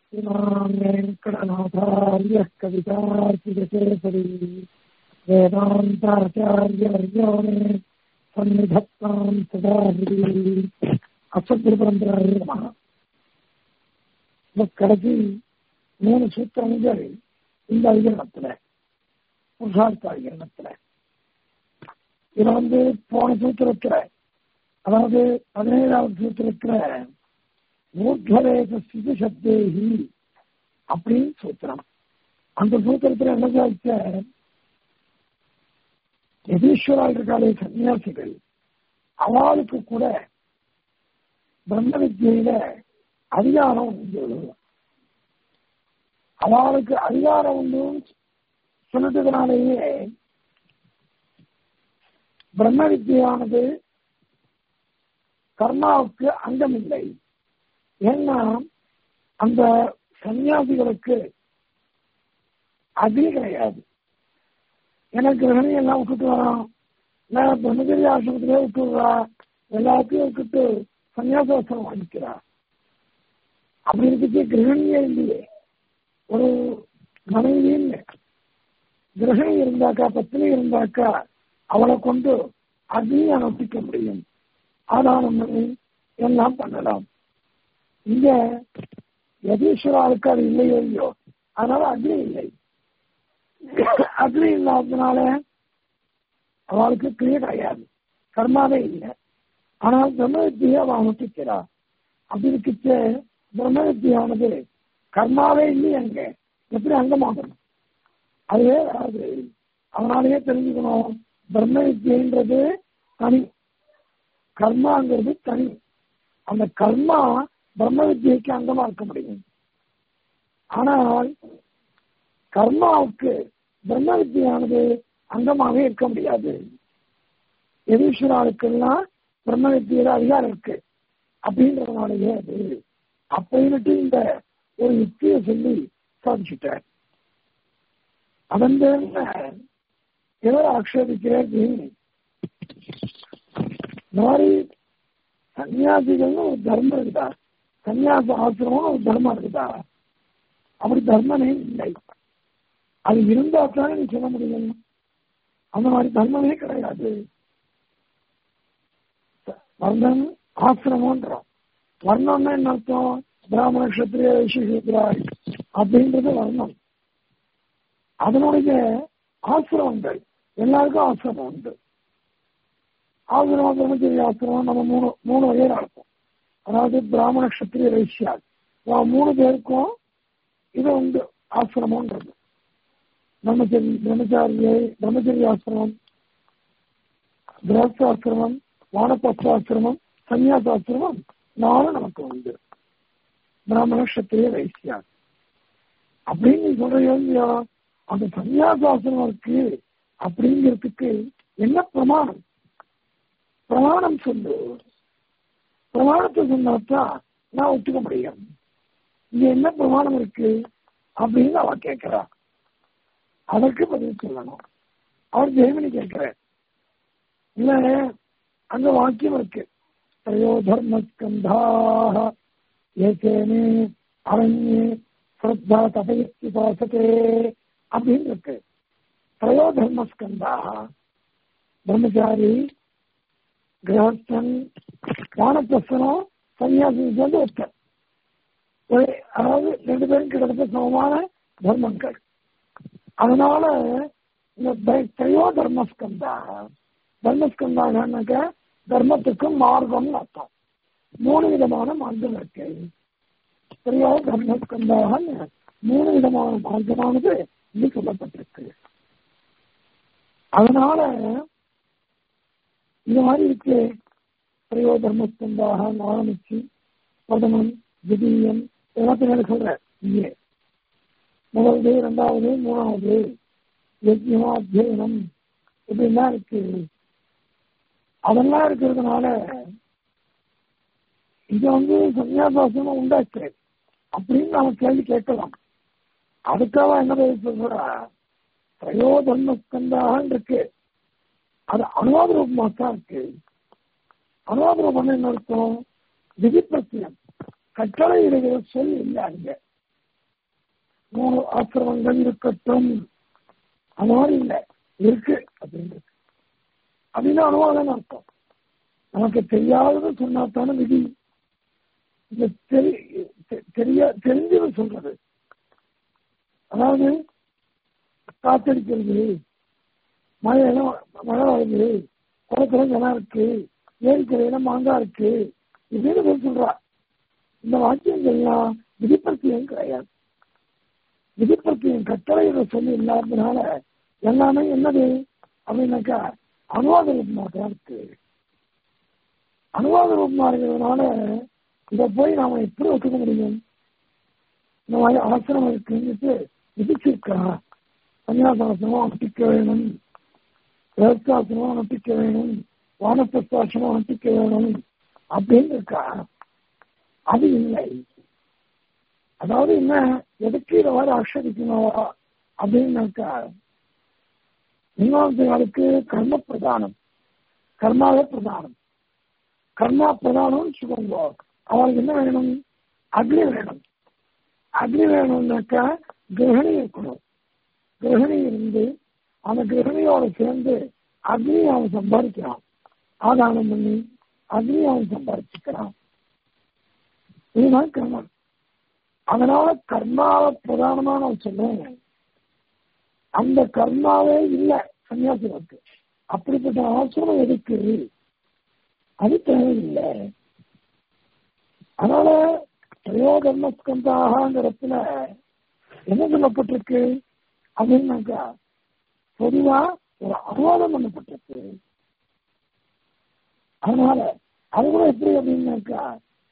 इमाम् वेङ्कटनाथार्यः कवितार्कितकेसरी वेदान्ताचार्यवर्यो मे सन्निधत्ताम् सदा हृदि அசத்திருப்பரம்பராய நமக இந்த கடைசி மூணு சூத்திரங்கள் இந்த அதிகரணத்துல புருஷார்த்த அதிகரணத்துல இதுல வந்து போன சூத்திரத்துல அதாவது பதினேழாவது சூத்திரத்துல ஊர்துவரேக ஸ்திதி சப்தேகி அப்படின்னு சூத்திரம் அந்த சூத்திரத்துல என்ன சாதிச்ச எதீஸ்வரால் இருக்காளே சன்னியாசிகள் அவளுக்கு கூட பிரம்ம வித்தியில அதிகாரம் உண்டு அவளுக்கு அதிகாரம் உண்டு சொன்னதுனாலேயே பிரம்ம வித்தியானது கர்மாவுக்கு அங்கம் இல்லை ஏன்னா அந்த சன்னியாசிகளுக்கு அக்னி கிடையாது எனக்கு கிரகணி எல்லாம் விட்டுட்டு வரான் நான் பிரம்மச்சரிய ஆசிரமத்திலே விட்டுடுறா எல்லாத்தையும் விட்டுட்டு சன்னியாசாசனம் வாங்கிக்கிறா அப்படி இருந்துச்சு கிரகணியே இல்லையே ஒரு மனைவின்னு கிரகணி இருந்தாக்கா பத்தினி இருந்தாக்கா அவளை கொண்டு அக்னியை அனுப்பிக்க முடியும் ஆதாரம் பண்ணி எல்லாம் பண்ணலாம் இங்க யதீஸ்வராவுக்கு அது இல்லையோ இல்லையோ அதனால அக்னி இல்லை அக்னி இல்லாததுனால அவளுக்கு கிரியை கிடையாது கர்மாவே இல்லை ஆனால் பிரம்ம வித்தியை அவன் அனுப்பிக்கிறார் அப்படி இருக்கிச்ச பிரம்ம வித்தியானது கர்மாவே இல்லை அங்க எப்படி அங்கமாகணும் அதுவே வராது அதனாலேயே தெரிஞ்சுக்கணும் பிரம்ம வித்தியன்றது தனி கர்மாங்கிறது தனி அந்த கர்மா பிரம்ம வித்தியைக்கு அங்கமா இருக்க முடியும் ஆனால் கர்மாவுக்கு பிரம்ம வித்தியானது அங்கமாகவே இருக்க முடியாது எதீஸ்வராளுக்கெல்லாம் பிரம்ம வித்தியில அதிகாரம் இருக்கு அப்படின்றதுனாலயே அது அப்படின்னுட்டு இந்த ஒரு யுக்தியை சொல்லி சாதிச்சுட்டார் அதன் பேர்ல எவர் ஆக்ஷேபிக்கிறது இந்த மாதிரி சன்னியாசிகள்னு ஒரு தர்மம் இருக்குதா சன்னியாச ஆசிரமம் ஒரு தர்மம் இருக்குதா அப்படி தர்மமே இல்லை அது இருந்தா தானே நீ சொல்ல முடியும் அந்த மாதிரி தர்மமே கிடையாது வர்ணம் ஆசிரமன்றோம் வர்ணம்னா என்ன அர்த்தம் பிராமண கஷத்திரிய வைசிஷூத்ராய் அப்படின்றது வர்ணம் அதனுடைய ஆசிரமங்கள் எல்லாருக்கும் ஆசிரமம் உண்டு ஆசிரமம் பிரம்மச்சரிய ஆசிரமம் நம்ம மூணு மூணு வகையில் நடக்கும் அதாவது பிராமண கஷத்திரிய வைசியா மூணு பேருக்கும் இது உண்டு ஆசிரமம்ன்றது பிரம்மச்சரி பிரம்மச்சாரியை பிரம்மச்சரிய ஆசிரமம் கிரகஸ்தாசிரமம் வானபஸ்தாசிரமம் சன்னியாசாசிரமம் நானும் நமக்கு உண்டு பிராமண கஷத்திரிய வைசியா அப்படின்னு நீ சொல்றியோ அந்த சன்னியாசாசிரமம் இருக்கு அப்படிங்கிறதுக்கு என்ன பிரமாணம் பிரமாணம் சொல்லு பிரமாணத்தை சொன்னாத்தான் நான் ஒத்துக்க முடியும் இங்க என்ன பிரமாணம் இருக்கு அப்படின்னு அவ கேட்கிறா அதற்கு பதில் சொல்லணும் அவர் ஜெயமணி கேட்கிற இல்ல அங்க வாக்கியம் இருக்கு த்ரயோ தர்மஸ்கந்தாக ஏகேனே அரண்யே ஸ்ரத்தா தபயத்தி பாசத்தே அப்படின்னு இருக்கு த்ரயோ தர்மஸ்கந்தாக பிரம்மச்சாரி கிரகஸ்தன் வானப்பிரசனம் சன்னியாசி வந்து ஒருத்தர் அதாவது ரெண்டு பேரும் கிட்டத்தட்ட சமமான தர்மங்கள் அதனால இந்த தையோ தர்மஸ்கந்தா தர்மஸ்கந்தாகனாக்க தர்மத்துக்கும் மார்க்கம்னு அர்த்தம் மூணு விதமான மார்க்கம் இருக்கு தையோ தர்மஸ்கந்தாக மூணு விதமான மார்க்கமானது இது சொல்லப்பட்டிருக்கு அதனால இந்த மாதிரி இருக்கு தையோ தர்மஸ்கந்தாக ஆரம்பிச்சு பிரதமன் திடீயம் எல்லாத்தையும் சொல்ற இங்கே முதல்வது இரண்டாவது மூணாவது யஜ்யமா அத்தியனம் இப்படிலாம் இருக்கு அதெல்லாம் இருக்கிறதுனால இது வந்து சன்னியாசாசனம் உண்டாச்சு அப்படின்னு நாம கேள்வி கேட்கலாம் அதுக்காக என்ன பதில் சொல்றா திரையோ தர்மஸ்கந்தாக இருக்கு அது அனுவாத ரூபமா தான் இருக்கு அனுவாத ரூபம் என்ன அர்த்தம் விதி பிரச்சனை கட்டளை இடுகிற சொல் இல்லை அங்க மூணு ஆசிரமங்கள் இருக்கட்டும் அந்த மாதிரி இல்லை இருக்கு அப்படின்னு அப்படின்னு அனுவாதம் அர்த்தம் நமக்கு தெரியாதது சொன்னாத்தான விதி இந்த தெரிய தெரிஞ்சது சொல்றது அதாவது காத்தடிக்கிறது மழை எல்லாம் மழை வருது குளத்துல ஜனம் இருக்கு ஏரிக்கரையில மாங்காய் இருக்கு இப்படின்னு போய் சொல்றா இந்த வாக்கியங்கள்லாம் விதிப்பத்தியம் கிடையாது விதிப்பத்தியம் கட்டளையில சொல்லி இல்லாததுனால எல்லாமே என்னது அப்படின்னாக்கா அனுவாத ரூபமா தான் இருக்கு அனுவாத ரூபமா இருக்கிறதுனால இதை போய் நாம எப்படி ஒத்துக்க முடியும் இந்த மாதிரி ஆசிரமம் இருக்குன்னு விதிச்சிருக்கா சன்னியாசாசனம் அனுப்பிக்க வேணும் வேஸ்தாசனம் அனுப்பிக்க வேணும் வானப்பிரஸ்தாசனம் அனுப்பிக்க வேணும் அப்படின்னு இருக்கா அது இல்லை அதாவது என்ன எதுக்கு இதை மாதிரி ஆட்சேபிக்கணுவா அப்படின்னாக்கா மீமாசைகளுக்கு கர்ம பிரதானம் கர்மாவே பிரதானம் கர்மா பிரதானம்னு சொல்லுங்க அவளுக்கு என்ன வேணும் அக்னி வேணும் அக்னி வேணும்னாக்கா கிரகணி இருக்கணும் கிரகணி இருந்து அந்த கிரகணியோட சேர்ந்து அக்னி அவன் சம்பாதிக்கிறான் ஆதானம் பண்ணி அக்னி அவன் சம்பாதிச்சுக்கிறான் இதுதான் கர்மம் அதனால கர்மாவை பிரதானமா நான் சொல்றேன் அந்த கர்மாவே இல்லை சன்னியாசிகளுக்கு அப்படிப்பட்ட ஆசிரமம் எதுக்கு அது தேவையில்லை அதனால பிரயோகர்மஸ்கந்தாகங்கிறதுல என்ன சொல்லப்பட்டிருக்கு அப்படின்னாக்கா பொதுவா ஒரு அனுவாதம் பண்ணப்பட்டிருக்கு அதனால அது கூட எப்படி அப்படின்னாக்கா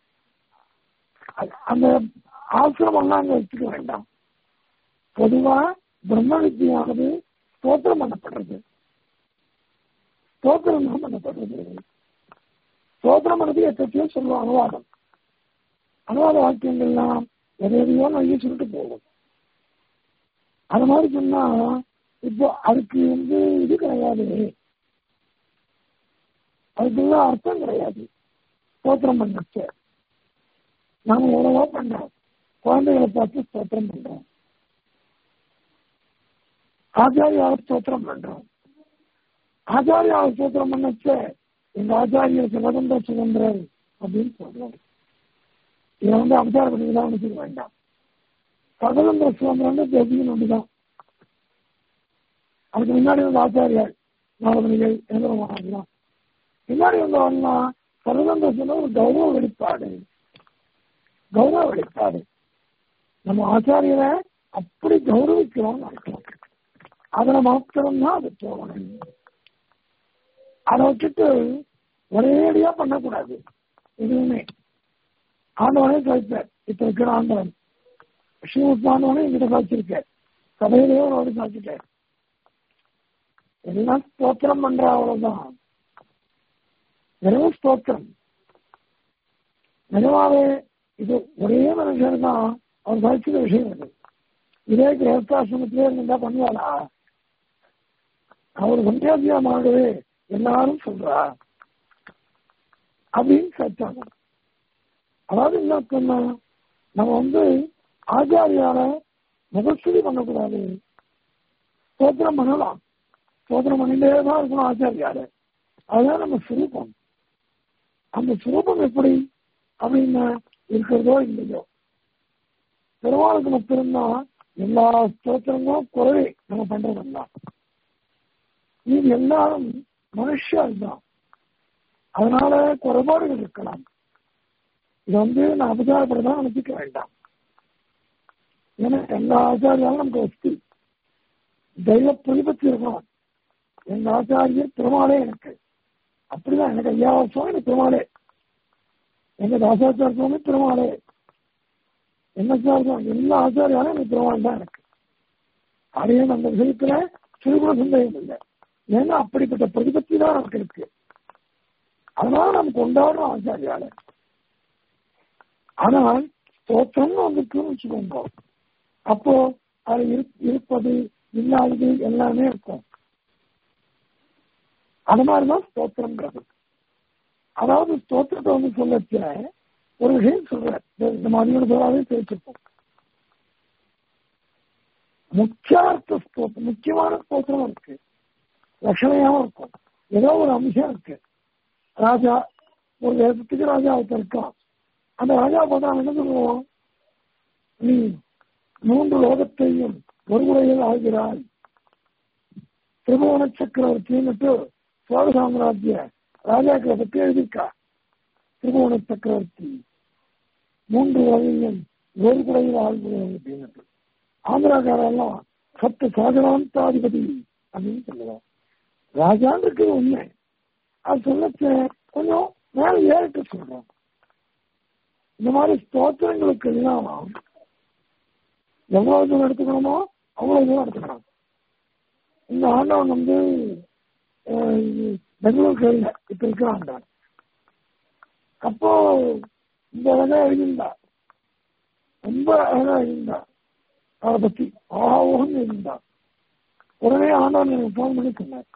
அந்த ஆசிரமம்லாம் அங்க வச்சுக்க வேண்டாம் பொதுவா பிரம்ம வித்தியானது ஸ்தோத்திரம் பண்ணப்படுறது ஸ்தோத்திரம் தான் பண்ணப்படுறது ஸ்தோத்திரம் பண்ணது எத்தையோ சொல்லுவோம் அனுவாதம் அனுவாத வாக்கியங்கள்லாம் எதையோ நொய்ய சொல்லிட்டு போகும் அது மாதிரி சொன்னா இப்போ அதுக்கு வந்து இது கிடையாது அதுக்குள்ள அர்த்தம் கிடையாது ஸ்தோத்திரம் பண்ணச்சு நாம எவ்வளவோ பண்றோம் குழந்தைகளை பார்த்து ஸ்தோத்திரம் பண்றோம் ஆச்சாரியாவை ஸ்தோத்திரம் பண்றோம் ஆச்சாரியாவை ஸ்தோத்திரம் பண்ணச்ச எங்க ஆச்சாரியர் சுகதந்திர சுதந்திரர் அப்படின்னு சொல்றோம் இதை வந்து அவதார பண்ணிதான் நினைச்சுக்க வேண்டாம் சுகதந்திர சுதந்திரம் தேசியம் ஒன்றுதான் அதுக்கு முன்னாடி வந்து ஆச்சாரியார் நாலமணிகள் எந்திரமாகலாம் பின்னாடி வந்தவன்னா சுகதந்திர சுதந்திரம் ஒரு கௌரவ வெளிப்பாடு கௌரவ வெளிப்பாடு நம்ம ஆச்சாரியரை அப்படி கௌரவிக்கிறோம் நினைக்கிறோம் அதுல மாத்திரம்தான் அது போகணும் அதை வச்சுட்டு ஒரேடியா பண்ணக்கூடாது எதுவுமே ஆண்டவனே சாய்ப்பார் இப்ப இருக்கிற ஆண்டவன் ஸ்ரீமுத்தாண்டவனே எங்கிட்ட சாய்ச்சிருக்கார் சபையிலேயே ஒரு வாட்டி சாய்ச்சிட்டார் எல்லாம் ஸ்தோத்திரம் பண்ற அவ்வளவுதான் வெறும் ஸ்தோத்திரம் நிஜமாவே இது ஒரே மனுஷன் தான் அவர் சாய்ச்சித விஷயம் இது இதே கிரகஸ்தாசிரமத்திலே இருந்தா பண்ணுவாரா அவர் சன்னியாசியமாகவே எல்லாரும் சொல்றா அப்படின்னு கேட்டாங்க அதாவது என்ன சொன்னா நம்ம வந்து ஆச்சாரியால முகஸ்துதி பண்ணக்கூடாது ஸ்தோத்திரம் பண்ணலாம் ஸ்தோத்திரம் பண்ணிட்டே தான் இருக்கணும் ஆச்சாரியால அதுதான் நம்ம சுரூபம் அந்த சுரூபம் எப்படி அப்படின்னு இருக்கிறதோ இல்லையோ பெருமாளுக்கு மட்டும்தான் எல்லா ஸ்தோத்திரங்களும் குறைவே நம்ம பண்றதெல்லாம் இது எல்லாரும் மனுஷால் தான் அதனால குறைபாடுகள் இருக்கலாம் இது வந்து நான் அபச்சாரப்படதான் நினைச்சிக்க வேண்டாம் ஏன்னா எல்லா ஆச்சாரியாலும் நமக்கு வசதி தெய்வ பிரதிபத்தி இருக்கணும் எங்க ஆச்சாரியர் பெருமாளே எனக்கு அப்படிதான் எனக்கு ஐயா வருஷம் எனக்கு பெருமாளே எங்க தாசாச்சார சுவாமி பெருமாளே என்ன சார் எல்லா ஆச்சாரியாலும் எனக்கு பெருமாள் தான் எனக்கு அதே அந்த விஷயத்துல சிறுகுண சந்தேகம் இல்லை ஏன்னா அப்படிப்பட்ட பிரதிபத்தி தான் நமக்கு இருக்கு அதனால நம்ம கொண்டாடுறோம் ஆச்சாரியால ஆனால் தோற்றம்னு வந்துருக்குன்னு வச்சுக்கோங்க அப்போ அது இருப்பது இல்லாதது எல்லாமே இருக்கும் அது மாதிரிதான் ஸ்தோத்திரம்ன்றது அதாவது ஸ்தோத்திரத்தை வந்து சொல்லச்ச ஒரு விஷயம் சொல்ற இந்த மாதிரியோட சொல்லாவே பேசிருப்போம் முக்கியார்த்த ஸ்தோத்திரம் முக்கியமான ஸ்தோத்திரம் இருக்கு லட்சணையாவும் இருக்கும் ஏதோ ஒரு அம்சம் இருக்கு ராஜா ஒரு தேசத்துக்கு ராஜா ஒருத்தர் இருக்கான் அந்த ராஜா பார்த்தா அவன் என்ன சொல்லுவோம் நீ மூன்று லோகத்தையும் ஒரு முறையில் ஆகிறாய் திரிபுவன சக்கரவர்த்தின்னுட்டு சோழ சாம்ராஜ்ய ராஜாக்களை பற்றி எழுதியிருக்கா திரிபுவன சக்கரவர்த்தி மூன்று உலகையும் ஒரு குறையில் ஆள்கிறோம் அப்படின்னு ஆந்திராக்காரெல்லாம் சத்து சாகராந்தாதிபதி அப்படின்னு சொல்லுவோம் ராஜான்னு இருக்குது உண்மை அது சொல்லச்ச கொஞ்சம் மேல ஏறிட்டு சொல்றோம் இந்த மாதிரி ஸ்தோத்திரங்களுக்கு எல்லாம் எவ்வளவு தூரம் எடுத்துக்கணுமோ அவ்வளவு தூரம் எடுத்துக்கணும் இந்த ஆண்டவன் வந்து பெங்களூர் கையில் இப்ப இருக்க ஆண்டான் அப்போ இந்த அழகா எழுதியிருந்தா ரொம்ப அழகா எழுதியிருந்தா அவரை பத்தி ஆவோகம் எழுதியிருந்தா உடனே ஆண்டவன் எனக்கு போன் பண்ணி சொன்னார்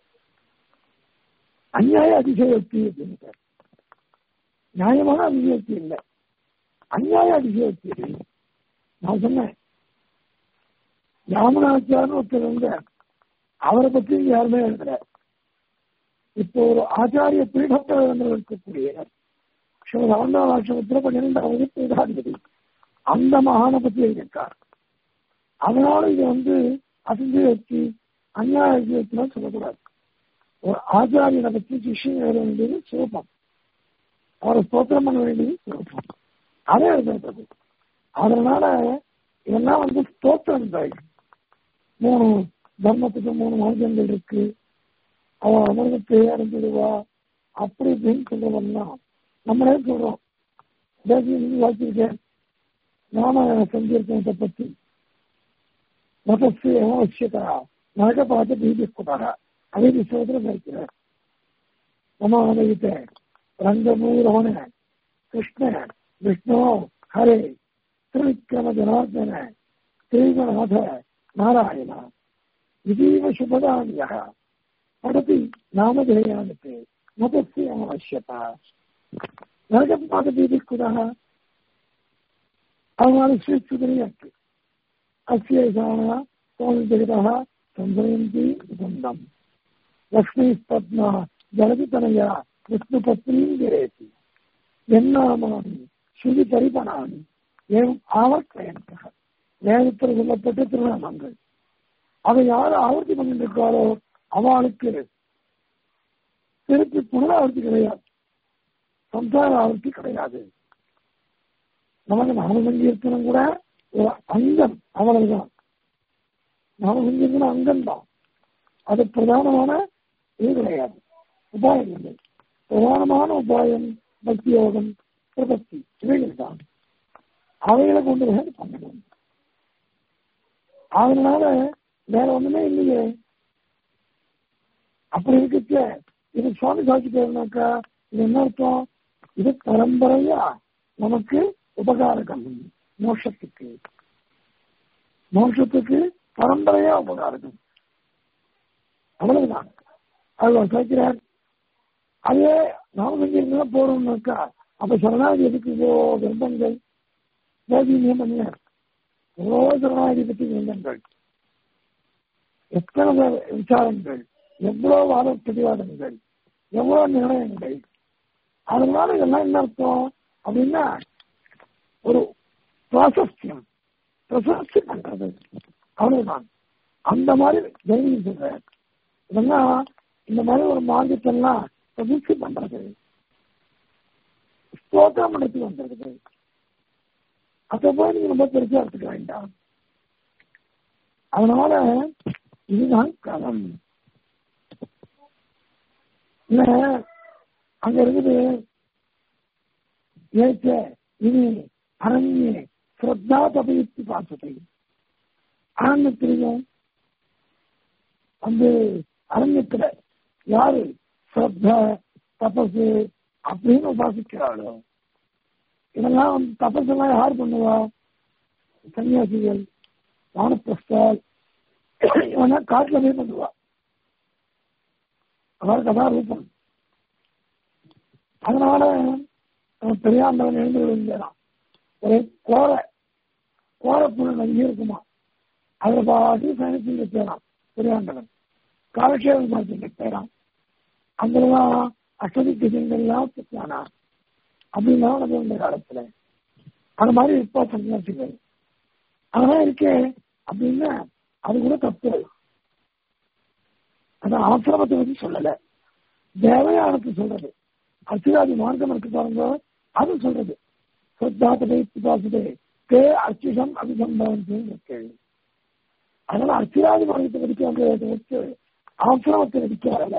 அந்நியாய அதிசயோக்தி அப்படின்னு நியாயமான அதிசயோக்தி இல்லை அந்நியாய அதிசயோக்தி நான் சொன்னேன் ராமநாச்சார்னு ஒருத்தர் வந்து அவரை பத்தி யாருமே எழுதல இப்போ ஒரு ஆச்சாரிய பீடத்தில் இருக்கக்கூடிய ராமநாத ஆசிரமத்தில் பன்னிரெண்டாவது பீடாதிபதி அந்த மகானை பத்தி எழுதியிருக்கார் அதனால இது வந்து அதிசயோக்தி அந்நியாய அதிசயோக்திலாம் சொல்லக்கூடாது ஒரு ஆச்சாரியனை பற்றி சிஷ்யம் எழுத வேண்டியது சிவப்பம் அவரை ஸ்தோத்திரம் பண்ண வேண்டியது சிவப்பம் அதே எழுதுறது அதனால இதெல்லாம் வந்து ஸ்தோத்திரம் தான் மூணு தர்மத்துக்கு மூணு மார்க்கங்கள் இருக்கு அவன் அமிர்தத்தை அடைஞ்சிடுவா அப்படி இப்படின்னு சொல்றதெல்லாம் நம்மளே சொல்றோம் பேசி வாசிருக்கேன் நாம சங்கீர்த்தனத்தை பத்தி மதஸ்து அவசியதா நரக பார்த்து பீதி கூட்டாரா அதே விஸ்வத்தில் இருக்கிறார் சமாதித்த ரங்கமூரவன கிருஷ்ண விஷ்ணு ஹரே திருவிக்ரம ஜனார்தன ஸ்ரீகநாத நாராயண இதீவ சுபதானிய படதி நாமதேயானுக்கு மதஸ்ய அவசியதா நரகம் பாதபீதி குதः அதனால ஸ்ரீசுதரியாக்கு அஸ்ய சாணா சுவாமி ஜெகதः சந்தயந்தி சுகந்தம் லக்ஷ்மி பத்மா ஜலதி தனையா விஷ்ணு பத்னியும் கிரேசி என்னாமானி ஸ்ருதி பரிபனானி ஏன் ஆவர்த்தயன்க வேதத்தில் சொல்லப்பட்ட திருநாமங்கள் அதை யார் ஆவர்த்தி பண்ணிட்டு இருக்காரோ அவளுக்கு திருப்பி புனராவர்த்தி கிடையாது சம்சார ஆவர்த்தி கிடையாது நமக்கு நாமசங்கீர்த்தனம் கூட ஒரு அங்கம் அவ்வளவுதான் நாமசங்கீர்த்தனம் அங்கம் தான் அது பிரதானமான இது கிடையாது உபாயம் இல்லை பிரதானமான உபாயம் பக்தி யோகம் பிரபத்தி இவைகள் தான் அவைகளை கொண்டு வந்து பண்ணணும் அதனால வேற ஒண்ணுமே இல்லையே அப்படி இருக்குச்ச இது சுவாமி சாட்சி பேருனாக்கா இது என்ன அர்த்தம் இது பரம்பரையா நமக்கு உபகாரகம் மோட்சத்துக்கு மோட்சத்துக்கு பரம்பரையா உபகாரகம் அவ்வளவுதான் அவர் கேட்கிறார் அதே நாம செஞ்சிருந்தா போறோம்னாக்கா அப்ப சரணாகதி எதுக்கு இவ்வளோ கிரந்தங்கள் தேவீனியம் பண்ணினார் எவ்வளோ சரணாகதி பற்றி கிரந்தங்கள் எத்தனை விசாரங்கள் எவ்வளவு வாத பிரதிவாதங்கள் எவ்வளவு நிர்ணயங்கள் அதனால இதெல்லாம் என்ன அர்த்தம் அப்படின்னா ஒரு பிராசஸ்தியம் பிரசஸ்தி பண்றது அவ்வளவுதான் அந்த மாதிரி ஜெயினி சொல்ற இதெல்லாம் இந்த மாதிரி ஒரு மார்க்கத்தெல்லாம் பிரதிஷ்டி பண்றது ஸ்தோத்திரம் நடத்தி வந்துருக்குது அதை போய் நீங்க ரொம்ப பெருசா எடுத்துக்க வேண்டாம் அதனால இதுதான் களம் இல்ல அங்க இருக்குது ஏற்ற இனி அரண்யே ஸ்ரத்தா தபயுக்தி பாசத்தை அரண்யத்திலையும் அந்த அரண்யத்துல யாரு ஸ்ரத்த தபசு அப்படின்னு உபாசிக்கிறாளோ இதெல்லாம் வந்து தபசெல்லாம் யார் பண்ணுவா சன்னியாசிகள் வானப்பிரஸ்தால் இவனா காட்டுல போய் பண்ணுவா அதாவது கதாரூபம் அதனால பெரியாண்டவன் எழுந்து விழுந்தான் ஒரே கோர கோர புல் நங்கி இருக்குமா அதில் பாட்டு சயனிச்சு பேரான் பெரியாண்டவன் காலக்ஷேபம் பார்த்து பேரான் அங்கெல்லாம் அஷ்டதி திசைகள்லாம் புத்தானா அப்படின்னா அது இந்த காலத்துல அந்த மாதிரி இருப்பா சன்னியாசிகள் அதெல்லாம் இருக்கே அப்படின்னா அது கூட தப்பு அந்த ஆசிரமத்தை பத்தி சொல்லல தேவயானத்து சொல்றது அர்ச்சிராதி மார்க்கம் இருக்கு பாருங்க அது சொல்றது சொத்தாத்ததை பிதாசதே தே அர்ச்சிதம் அபிசம்பவம் இருக்கு அதனால அர்ச்சிராதி மார்க்கத்தை படிக்க வச்சு ஆசிரமத்தை நடிக்க வரல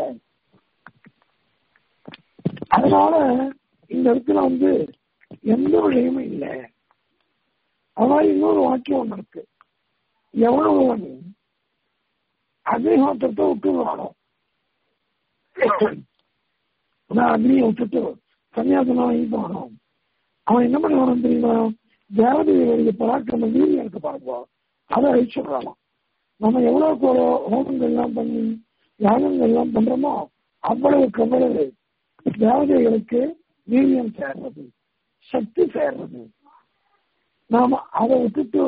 அதனால இந்த இடத்துல வந்து எந்த விஷயமும் இல்லை ஆனால் இன்னொரு வாக்கியம் ஒன்று இருக்கு எவ்வளவு அக்னிஹோத்திரத்தை விட்டுருவானோ நான் அக்னியை விட்டுட்டு சன்னியாசமா போனோம் அவன் என்ன பண்ணுவான் தெரியுமா தேவதைகளுடைய பராக்கிரம வீரி எனக்கு பார்ப்போம் அதை அழிச்சுடுறான் நம்ம எவ்வளவுக்கு எவ்வளோ ஹோமங்கள்லாம் பண்ணி யாகங்கள்லாம் பண்றோமோ அவ்வளவுக்கு அவ்வளவு தேவதைகளுக்கு வீரியம் சேர்றது சக்தி சேர்றது நாம அதை விட்டுட்டு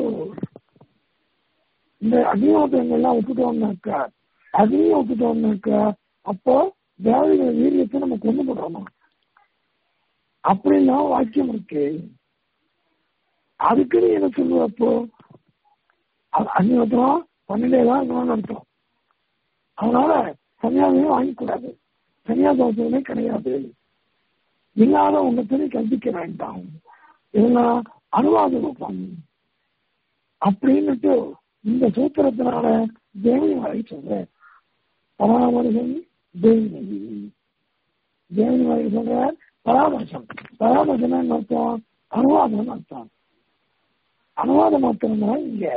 இந்த அக்னிஹோத்திரங்கள்லாம் விட்டுட்டோம்னாக்கா அக்னியை விட்டுட்டோம்னாக்கா அப்போ தேவதைகள் வீரியத்தை நம்ம கொண்டு போடுறோமா அப்படின்னா வாக்கியம் இருக்கு அதுக்கு நீ என்ன சொல்லுவ அப்போ அக்னிஹோத்திரம் பன்னெண்டே தான் இருக்கணும்னு அர்த்தம் அதனால சன்னியாசமே வாங்கிக்கூடாது சன்னியாசமே கிடையாது இல்லாத ஒன்றத்தை கல்பிக்க வேண்டாம் இதெல்லாம் அனுவாத ரூபம் அப்படின்னுட்டு இந்த சூத்திரத்தினால தேவனி வரை சொல்ற பராமரிசம் தேவனி தேவனி வரை சொல்ற பராமர்சம் பராமர்சம் அர்த்தம் அனுவாதம் அர்த்தம் அனுவாதம் மாத்திரம் தான் இங்க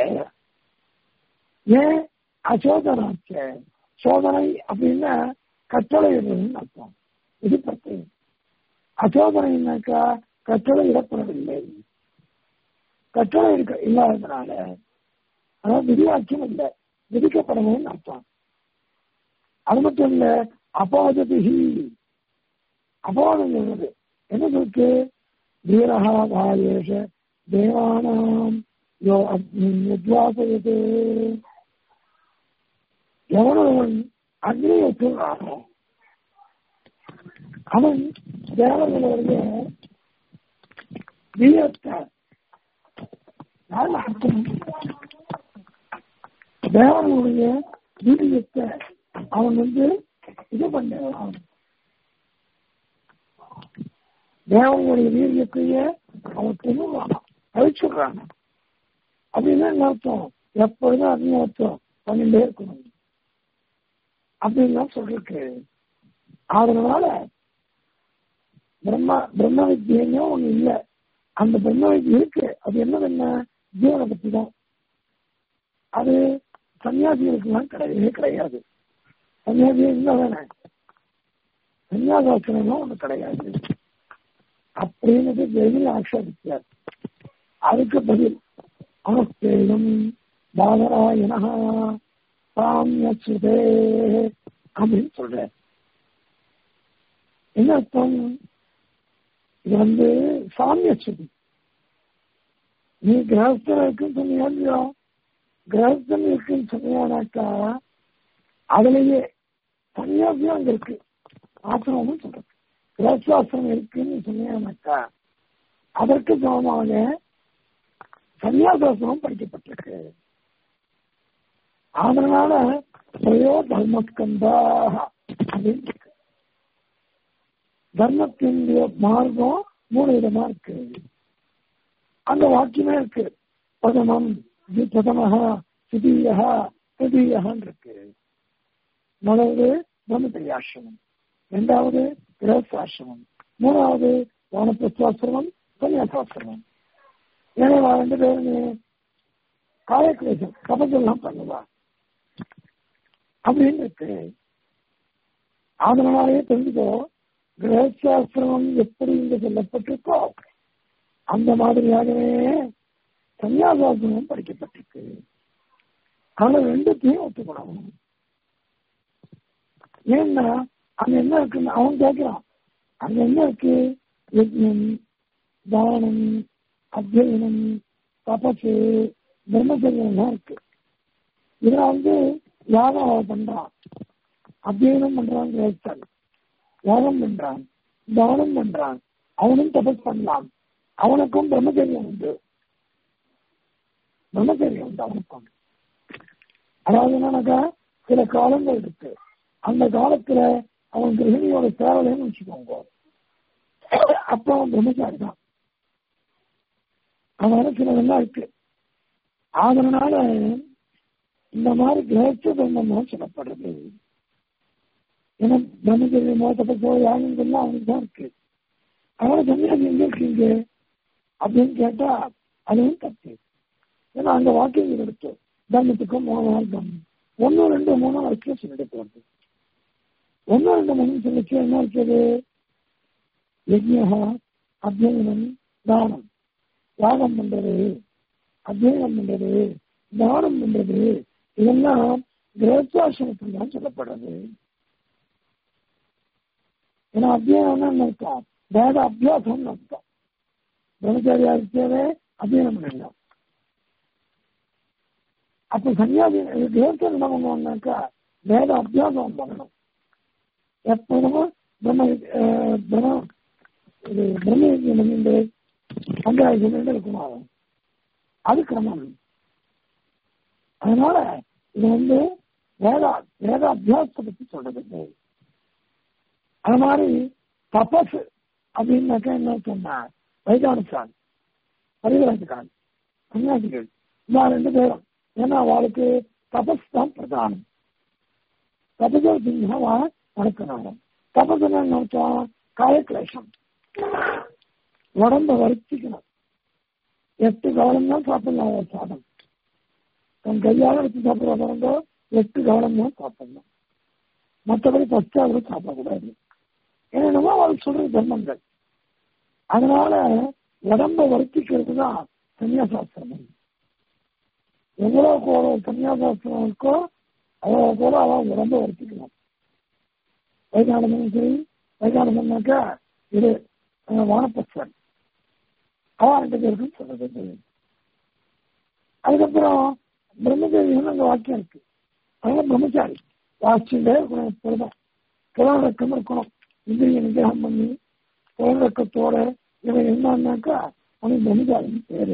ஏன் அசோதனாச்ச சோதனை அப்படின்னா கட்டளை அர்த்தம் இது பத்து அசோதனைனாக்கா கட்டளை இடப்படவில்லை கட்டளை இருக்க இல்லாததுனால அதாவது விதிவாக்கியம் இல்லை விதிக்கப்படவும் அர்த்தம் அது மட்டும் இல்ல அபாதபிஹி அபாதம் சொல்றது என்ன சொல்லிட்டு வீரஹா வாயேஷ தேவானாம் யோ அக்னிவாசயது எவனவன் அக்னியை சொல்றானோ அவன் தேவர்களுடைய வீரத்தை தேவனுடைய வீரியத்தை அவன் வந்து இது பண்ணான் தேவனுடைய வீரியத்தையே அவன் தின்னுவான் அழிச்சுடுறான் அப்படின்னா என்ன அர்த்தம் எப்பொழுதும் அக்னியர்த்தம் பண்ணிட்டே இருக்கணும் அப்படின்னு சொல்லிருக்கு அதனால பிரம்ம பிரம்ம வித்தியன்னு ஒண்ணு இல்லை அந்த பிரம்ம வித்தியை இருக்கு அது என்ன என்ன ஜீவனை பத்தி தான் அது சன்னியாசிகளுக்கெல்லாம் கிடையவே கிடையாது சன்னியாசி என்ன தானே சன்னியாசாசனம் ஒண்ணு கிடையாது அப்படின்னு வெளியில் ஆட்சேபிச்சார் அதுக்கு பதில் அவஸ்தேயம் பாதராயணா சாமியசுதே அப்படின்னு சொல்ற என்ன அர்த்தம் இது வந்து சாமிய சுதி நீ கிரகஸ்தன் இருக்குன்னு சொன்னியா இல்லையா கிரகஸ்தன் இருக்குன்னு சொன்னியானாக்கா அதுலயே சன்னியாசியும் அங்க இருக்கு ஆசிரமும் சொல்றது கிரகஸ்தாசிரமம் இருக்குன்னு சொன்னியானாக்கா அதற்கு சமமாக சன்னியாசாசிரமம் படிக்கப்பட்டிருக்கு அதனால பிரயோ தர்மஸ்கந்தா அப்படின்னு இருக்கு தர்மத்தினுடைய மார்க்கம் மூணு விதமா இருக்கு அந்த வாக்கியமே இருக்கு பிரதமம் பிரதம சிதீய திருதீயன் இருக்கு முதலாவது பிரம்மச்சரியாசிரமம் இரண்டாவது கிரகசாசிரமம் மூணாவது வானப்பிரஸ்தாசிரமம் சன்னியாசாசிரமம் ஏன்னா ரெண்டு பேருமே காயக்லேசம் தபசெல்லாம் பண்ணுவா அப்படின்னு இருக்கு அதனாலேயே தெரிஞ்சுக்கோ கிரகசாஸ்திரம் எப்படி இங்க சொல்லப்பட்டிருக்கோ அந்த மாதிரியாகவே சன்னியாசாசனம் படிக்கப்பட்டிருக்கு அதனால ரெண்டுத்தையும் ஒத்துக்கணும் ஏன்னா அங்க என்ன இருக்குன்னு அவன் கேட்கிறான் அங்க என்ன இருக்கு யஜ்னம் தானம் அத்தியனம் தபசு பிரம்மச்சரியம் தான் இருக்கு இதுல வந்து யாகம் அவன் பண்றான் அத்தியனம் பண்றான் கிரேஸ்தன் யாகம் பண்றான் தானம் பண்றான் அவனும் தபஸ் பண்ணலாம் அவனுக்கும் பிரம்மச்சரியம் உண்டு பிரம்மச்சரியம் உண்டு அவனுக்கும் அதாவது என்னன்னாக்கா சில காலங்கள் இருக்கு அந்த காலத்துல அவன் கிரகிணியோட சேவலைன்னு வச்சுக்கோங்க அப்ப அவன் பிரம்மச்சாரி தான் அவன் சிலதெல்லாம் இருக்கு அதனால இந்த மாதிரி கிரகிச்ச பிரம்மம் சொல்லப்படுறது ஏன்னா பிரம்மச்சரியமோ தப்போ யாருங்கெல்லாம் அவனுக்கு தான் இருக்கு அவனை சன்னியாசி எங்க இருக்கீங்க அப்படின்னு கேட்டா அதுவும் தப்பு ஏன்னா அந்த வாக்கியங்கள் இருக்கு தர்மத்துக்கும் மூணு மார்க்கம் ஒன்னு ரெண்டு மூணு வரைக்கும் சொல்லிட்டு போறது ஒன்னு ரெண்டு மூணு சொல்லிச்சு என்ன இருக்குது யஜ்யா அத்தியனம் தானம் யாகம் பண்றது அத்தியனம் பண்றது தானம் பண்றது இதெல்லாம் கிரகத்தாசிரமத்தில் தான் சொல்லப்படுறது ஏன்னா அத்தியனம் அர்த்தம் வேத அபியாசம் அர்த்தம் பிரம்மச்சாரியா இருக்கவே அத்தியனம் பண்ணலாம் அப்ப சன்னியாசி கிரகத்தில் என்ன பண்ணுவாங்கனாக்கா வேத அபியாசம் பண்ணணும் எப்போதும் பிரம்ம பிரம்ம இது பிரம்ம யஜ்யம் பண்ணிட்டு பஞ்சாயத்து பண்ணிட்டு இருக்கணும் அது கிரமம் அதனால இது வந்து வேத வேத அபியாசத்தை பத்தி சொல்றது அது மாதிரி தபஸ் அப்படின்னாக்கா என்ன சொன்னா வைகானசான் பரிவரத்துக்கான் சன்னியாசிகள் இந்த ரெண்டு பேரும் ஏன்னா அவளுக்கு தபஸ் தான் பிரதானம் தபசோ சிங்கவா நடக்கணும் தபஸ் என்ன அர்த்தம் காயக்லேஷம் உடம்ப வருத்திக்கணும் எட்டு கவனம் தான் சாப்பிடலாம் ஒரு சாதம் தன் கையால வச்சு சாப்பிடுற பாருங்க எட்டு கவனம் தான் சாப்பிடணும் மற்றபடி பச்சாவது சாப்பிடக்கூடாது என்னென்னமோ அவள் சொல்றது தர்மங்கள் அதனால உடம்ப வருத்திக்கிறது தான் சன்னியாசாஸ்திரம் எவ்வளவு கூட சன்னியாசாஸ்திரம் இருக்கோ அவ்வளவு கூட அவன் உடம்ப வருத்திக்கணும் வைகானமும் சரி வைகானம்னாக்கா இது வானப்பசன் அவன் ரெண்டு பேருக்கும் சொல்றது அதுக்கப்புறம் பிரம்மச்சரியம் அந்த வாக்கியம் இருக்கு அதனால பிரம்மச்சாரி வாசிச்சுட்டே இருக்கணும் எப்பொழுதும் புலநடக்கம் இருக்கணும் இந்திரிய நிகிரகம் பண்ணி புலநடக்கத்தோட இவன் என்னன்னாக்கா அவனுக்கு பிரம்மச்சாரின்னு பேரு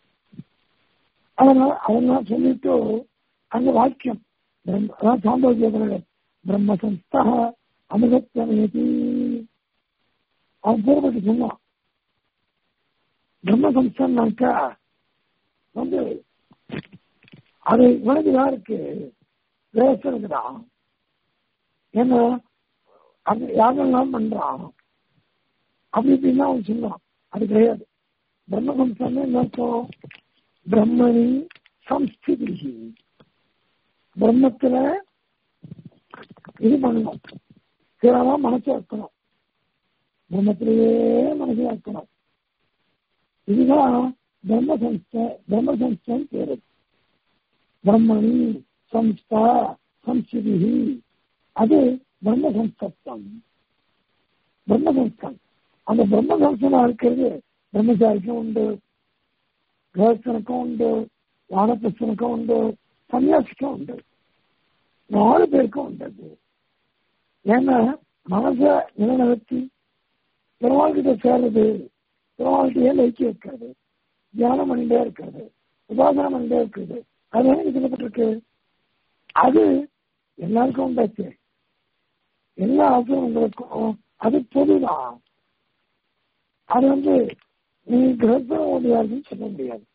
அதனால அதெல்லாம் சொல்லிட்டு அந்த வாக்கியம் அதான் சாந்தோக்கிய பிரம்ம சம்ஸ்தா அமிர்தத்வமேதி அவன் பூர்வத்தை சொன்னான் பிரம்ம சம்ஸ்தான்னாக்கா வந்து அது இவனுக்கு யாருக்கு வேசனுக்கு தான் ஏன்னா அது யாரெல்லாம் பண்றான் அப்படி இப்படின்னா அவன் சொன்னான் அது கிடையாது பிரம்ம சம்ஸ்தான் என்ன அர்த்தம் பிரம்மணி சம்ஸ்திதி பிரம்மத்துல இது பண்ணணும் சிலவா மனசு வைக்கணும் பிரம்மத்திலேயே மனசு வைக்கணும் இதுதான் பிரம்ம சம்ஸ்த பிரம்ம சம்ஸ்தான் பேரு பிரம்மணி சம்ஸ்தா சம்ஸ்திதி அது பிரம்ம சம்ஸ்தம் பிரம்ம சம்ஸ்தான் அந்த பிரம்ம சம்ஸ்தனா இருக்கிறது பிரம்மச்சாரிக்கும் உண்டு கிரகஸ்தனுக்கும் உண்டு வானப்பிரசனுக்கும் உண்டு சன்னியாசிக்கும் உண்டு நாலு பேருக்கும் உண்டு அது ஏன்னா மனச நிலநிறுத்தி பெருமாள் கிட்ட சேர்றது பெருமாள்கிட்டயே லைக்கி வைக்கிறது தியானம் பண்ணிட்டே இருக்கிறது உபாசனம் பண்ணிட்டே இருக்கிறது அது எனக்கு சொல்லப்பட்டிருக்கு அது எல்லாருக்கும் உண்டாச்சு எல்லா ஆசிரியர்களுக்கும் அது பொதுதான் அது வந்து நீ கிரகத்தம் ஓடியாருன்னு சொல்ல முடியாது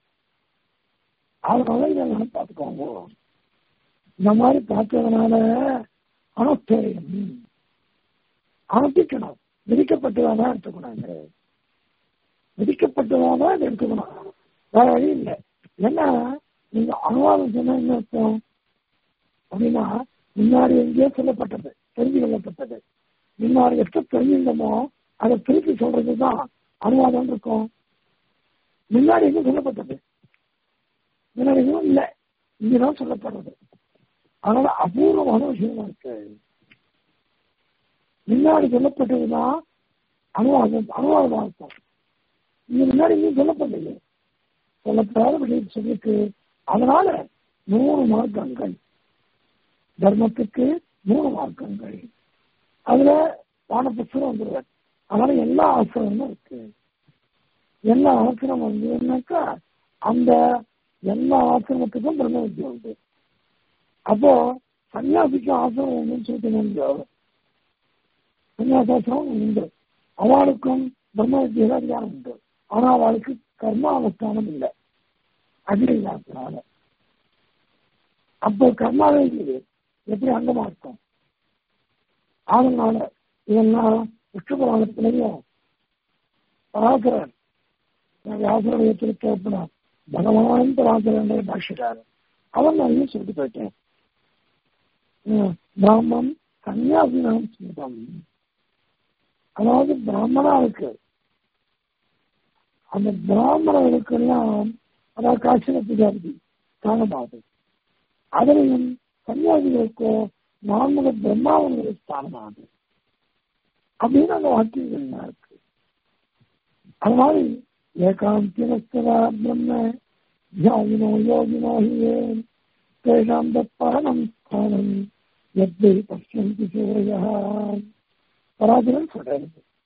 அதனால இதெல்லாம் பார்த்துக்கோங்க இந்த மாதிரி பார்த்ததுனால அனுஷ்டேயம் அனுப்பிக்கணும் விதிக்கப்பட்டதான் எடுத்துக்கணும் விதிக்கப்பட்டதான் இதை எடுத்துக்கணும் வேற வழி இல்லை ஏன்னா நீங்க அனுவாதம் சொன்னா என்ன அர்த்தம் அப்படின்னா முன்னாடி எங்கேயோ சொல்லப்பட்டது தெரிஞ்சு கொள்ளப்பட்டது முன்னாடி எப்ப தெரிஞ்சிருந்தோமோ அதை திருப்பி சொல்றதுதான் அனுவாதம் இருக்கும் முன்னாடி எங்க சொல்லப்பட்டது முன்னாடி எதுவும் இல்லை இங்கதான் சொல்லப்படுறது அதனால அபூர்வமான விஷயமா இருக்கு முன்னாடி சொல்லப்பட்டதுதான் அனுவாதம் அனுவாதமா இருக்கும் இங்க முன்னாடி இன்னும் சொல்லப்பட்டது சொல்லப்படாத விஷயம் சொல்லிருக்கு அதனால மூணு மார்க்கங்கள் தர்மத்துக்கு மூணு மார்க்கங்கள் அதுல வானபுஸ்தரம் வந்துருவார் அதனால எல்லா ஆசிரமும் இருக்கு எல்லா ஆசிரமம் வந்ததுன்னாக்கா அந்த எல்லா ஆசிரமத்துக்கும் பிரம்ம வித்தியம் உண்டு அப்போ சன்னியாசிக்கும் ஆசிரமம் உண்டுன்னு சொல்லிட்டு சன்னியாசாசிரமம் உண்டு அவளுக்கும் பிரம்ம வித்தியில அதிகாரம் உண்டு ஆனா அவளுக்கு கர்ம அவஸ்தானம் இல்லை அக்னி இல்லாததுனால அப்போ கர்மாவே இல்லையே எப்படி அங்கமா இருக்கும் அதனால இதெல்லாம் விஷ்ணுபுராணத்திலையும் பராசரன் வியாசருடைய திருத்தப்படார் பகவான் பராசரன் பாஷிட்டார் அவன் நான் சொல்லிட்டு போயிட்டேன் பிராமன் கன்னியாசினம் ஸ்மிதம் அதாவது பிராமணா இருக்கு அந்த பிராமணர்களுக்கெல்லாம் அதாவது காட்சின புஜாதி ஸ்தானமாகுது அதிலையும் கன்னியாசிகளுக்கோ நான்முக பிரம்மாவனுடைய ஸ்தானமாகுது அப்படின்னு அந்த வாக்கியங்கள்லாம் இருக்கு அது மாதிரி ஏகாந்தினஸ்தரா பிரம்ம தியாயினோ யோகினோ ஹியே தேஷாம் தத்பரணம் ஸ்தானம் எத்தை பசியந்தி சூரையா பராஜனம் சொல்றது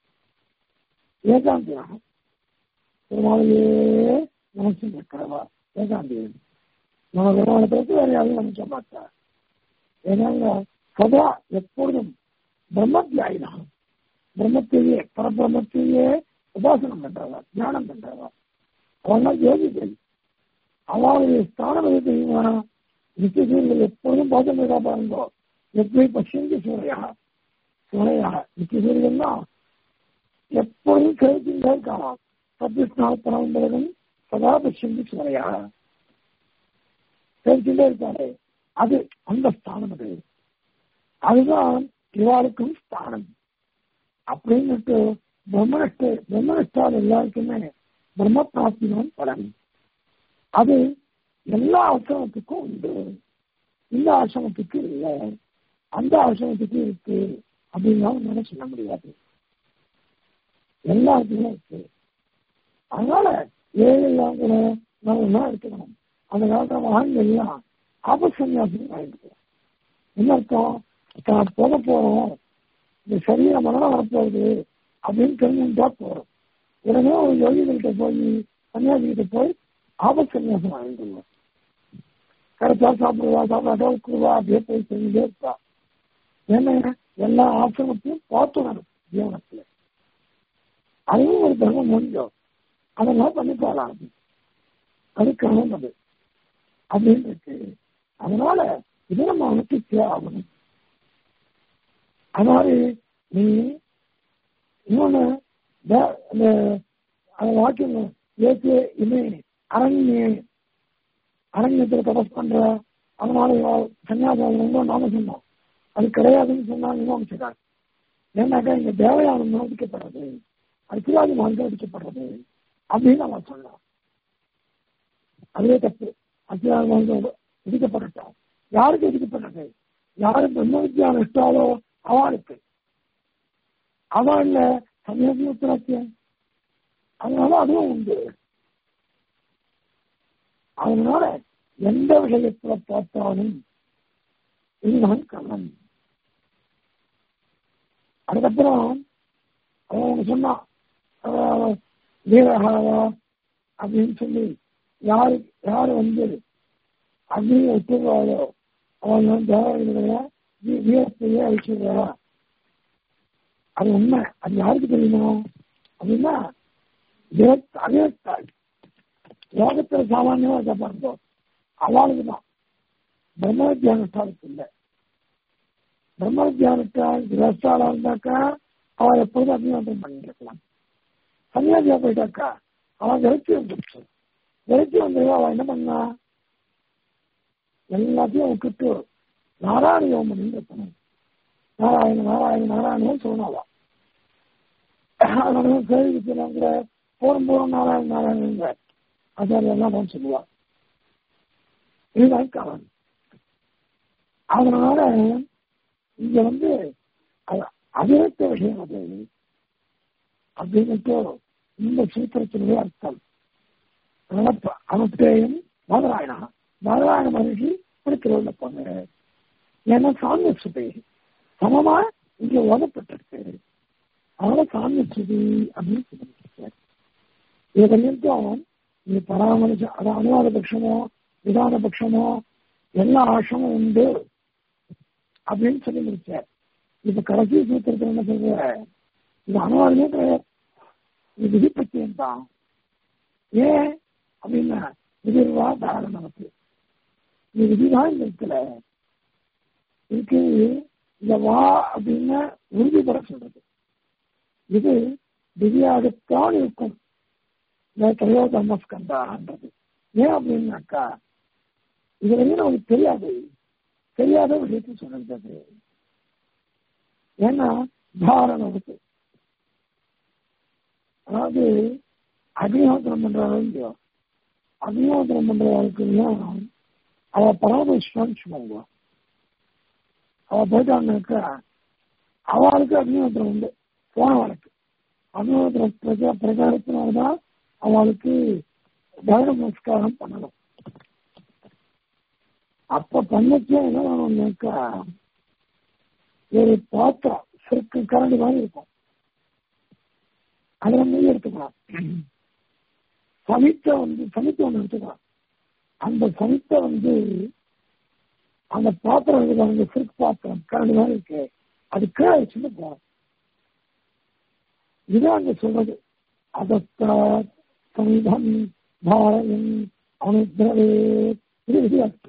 ஏகாந்தினா பெருமாளையே நமச்சு இருக்கிறவா ஏகாந்தி நம்ம பெருமாளை பற்றி வேற யாரும் நினைக்க மாட்டார் ஏன்னா சதா எப்பொழுதும் பிரம்மத்தியாயினா பிரம்மத்தையே பரபிரம்மத்தையே உபாசனம் பண்றவா தியானம் பண்றவா அவன் யோகிகள் அவளுடைய ஸ்தானம் எது தெரியுமா நித்தியசூரியர்கள் எப்பொழுதும் பாசம் இருக்கா பாருங்க எப்படி பசியந்தி சூறையா சூறையா நித்தியசூரியர்கள்னா எப்பொழுதும் கேள்விக்கிட்டே இருக்கலாம் சத்யஸ்நாத்தனம் பிறகும் சதா பசியந்தி சூறையா கேள்விக்கிட்டே இருக்காரு அது அந்த ஸ்தானம் அது அதுதான் இவாளுக்கும் ஸ்தானம் அப்படின்னுட்டு பிரம்மனிஷ்ட பிரம்மனிஷ்டால் எல்லாருக்குமே பிரம்ம பிராப்திதான் பலன் அது எல்லா ஆசிரமத்துக்கும் உண்டு இந்த ஆசிரமத்துக்கு இல்லை அந்த ஆசிரமத்துக்கு இருக்கு அப்படின்னு சொல்ல முடியாது எல்லாருக்குமே இருக்கு அதனால ஏழெல்லாம் கூட நம்ம ஒன்றா இருக்கணும் அந்த காலத்துல மகான்கள் எல்லாம் ஆபசன்யாசம் வாங்கிட்டு என்ன அர்த்தம் தான் போக போறோம் இந்த சரீர மரணம் வரப்போகுது அப்படின்னு தெரிஞ்சுட்டா போறோம் உடனே ஒரு யோகிகிட்ட போய் சன்னியாசிகிட்ட போய் ஆபத் சன்னியாசம் வாங்கிடுவோம் கரெக்டா சாப்பிடுவா சாப்பிடாட்டா உட்குவா அப்படியே போய் செஞ்சுட்டே இருப்பா ஏன்னா எல்லா ஆசிரமத்தையும் பார்த்துக்கணும் ஜீவனத்துல அதுவும் ஒரு தர்மம் முடிஞ்சோம் அதெல்லாம் பண்ணி போகலாம் அது கிரமம் அது அப்படின்னு இருக்கு அதனால இது நம்ம அனுப்பிச்சே ஆகணும் அதாவது நீ இன்னொன்னு அந்த வாக்கியம் ஏற்று இமே அரண்ய அரண்யத்தில் தபஸ் பண்ற அதனால சன்னியாசம் நாம சொன்னோம் அது கிடையாதுன்னு சொன்னாங்க நியமிச்சிட்டாங்க ஏன்னாக்கா இங்க தேவையானம் விதிக்கப்படுறது அது சிவாஜி மகன் விதிக்கப்படுறது அப்படின்னு அவன் சொன்னான் அதுவே தப்பு அத்தியாயம் மகன் விதிக்கப்பட்டுட்டான் யாருக்கு விதிக்கப்பட்டது யாரு பிரம்ம வித்யானம் இஷ்டாலோ அவளுக்கு அவள்ல சன்னியாசி உத்தரத்தியம் அதனால அதுவும் உண்டு அதனால எந்த விஷயத்துல பார்த்தாலும் இதுதான் கண்ணன் அதுக்கப்புறம் அவன் சொன்னான் வீரகாவா அப்படின்னு சொல்லி யாரு யாரு வந்து அக்னியை ஒத்துவாளோ அவன் தேவதைகளை வீரத்தையே அழிச்சுடுறா அது உண்மை அது யாருக்கு தெரியுமா அப்படின்னா அகிலத்தாள் லோகத்துல சாமானியமா இருக்க பார்த்தோம் அவளுக்கு தான் பிரம்ம தியானத்தாளுக்கு இல்லை பிரம்ம தியானத்தால் கிரஸ்தாளா இருந்தாக்கா அவள் எப்பொழுதும் அபிமானம் பண்ணிட்டு இருக்கலாம் சன்னியாசியா போயிட்டாக்கா அவன் விரட்டி வந்துருச்சு விரட்டி வந்தது அவன் என்ன பண்ணா எல்லாத்தையும் விட்டுட்டு நாராயண யோமன் இருக்கணும் நாராயண நாராயண நாராயணன் சொன்னாவா அதனால கேள்வி கூட போரும் போரும் நாராயண நாராயணங்க ஆச்சாரியெல்லாம் தான் சொல்லுவா இதுதான் காரணம் அதனால இங்க வந்து அதிரத்த விஷயம் அது அப்படின்னுட்டு இந்த சூத்திரத்தினுடைய அர்த்தம் அனுப்பேயம் நாராயணா நாராயண மகர்ஷி திருவிழா போங்க ஏன்னா சாமிய சுதை சமமா இங்க ஓதப்பட்டிருக்கு அதனால சாமிய சுதி அப்படின்னு சொல்லிட்டு இது வரைக்கும் நீ பராமரிச்ச அது அனுவாத பட்சமோ விதான பட்சமோ எல்லா ஆசமும் உண்டு அப்படின்னு சொல்லி முடிச்சார் இப்ப கடைசி சூத்திரத்தில் என்ன சொல்ற இது அனுவாதமே கிடையாது இது விதிப்பத்தியம் தான் ஏன் அப்படின்னா விதிர்வா தாரணம் நமக்கு இது விதிதான் இந்த இடத்துல இதுக்கு இந்த வா அப்படின்னா உறுதிபட சொல்றது இது விதியாகத்தான் இருக்கும் இந்த திரையோதர்மஸ்கந்தான்றது ஏன் அப்படின்னாக்கா இது வரையும் நமக்கு தெரியாது தெரியாத விஷயத்தை சொல்லிருந்தது ஏன்னா தாரணம் இருக்கு அதாவது அக்னிஹோத்திரம் பண்றாங்க இல்லையோ அக்னிஹோத்திரம் பண்றவர்களுக்கு அவ பராமரிச்சுட்டான்னு சொல்லுவாங்க அவ போயிட்டாங்கனாக்கா அவளுக்கு அக்னிஹோத்திரம் உண்டு போனவளுக்கு அக்னிஹோத்திரம் பிரஜா பிரகாரத்தினால்தான் அவளுக்கு தர்ம நமஸ்காரம் பண்ணணும் அப்ப பண்ணச்சே என்ன பண்ணணும்னாக்கா ஒரு பாத்திரம் சிறுக்கு கரண்டு மாதிரி இருக்கும் அதுல நெய் எடுத்துக்கலாம் சமித்த வந்து சமித்த ஒன்று எடுத்துக்கலாம் அந்த சமித்த வந்து அந்த பாத்திரம் இருக்கு அந்த சிறுக்கு பாத்திரம் கரண்டு மாதிரி இருக்கு அது கீழே வச்சுட்டு போகும் இதான் அங்க சொல்றது அதத்தா சமிதம் பாரதம் அனுகிரவே இது விதியாச்சு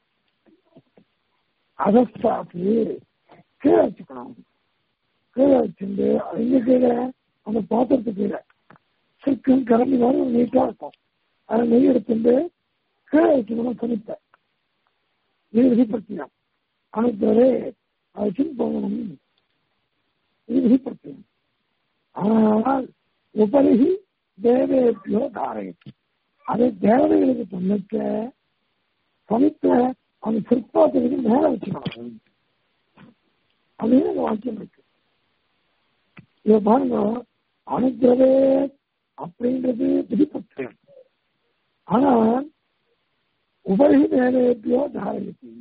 அதஸ்தாக்கு கீழே வச்சுக்கணும் கீழே வச்சுட்டு எங்க கீழே அந்த பாத்திரத்துக்கு கீழே சிற்கும் கரண்டி மாதிரி ஒரு நீட்டா இருக்கும் அதை நெய் எடுத்துட்டு கீழே வச்சுக்கணும் சனிப்ப இது விதிப்படுத்தினான் அனுப்பவே வச்சுன்னு போகணும் இது விதிப்படுத்தினான் ஆனால் உபரிகி தேவேபியோ தாரகி அதை தேவதைகளுக்கு பண்ணிக்க சமைத்த அந்த சிற்பாத்திற்கு மேல வச்சுக்கணும் அப்படின்னு அந்த வாக்கியம் இருக்கு இத பாருங்க அனுகிரவே அப்படின்றது விதிப்பத்திரம் ஆனால் உபரி தேவையோ தாரகி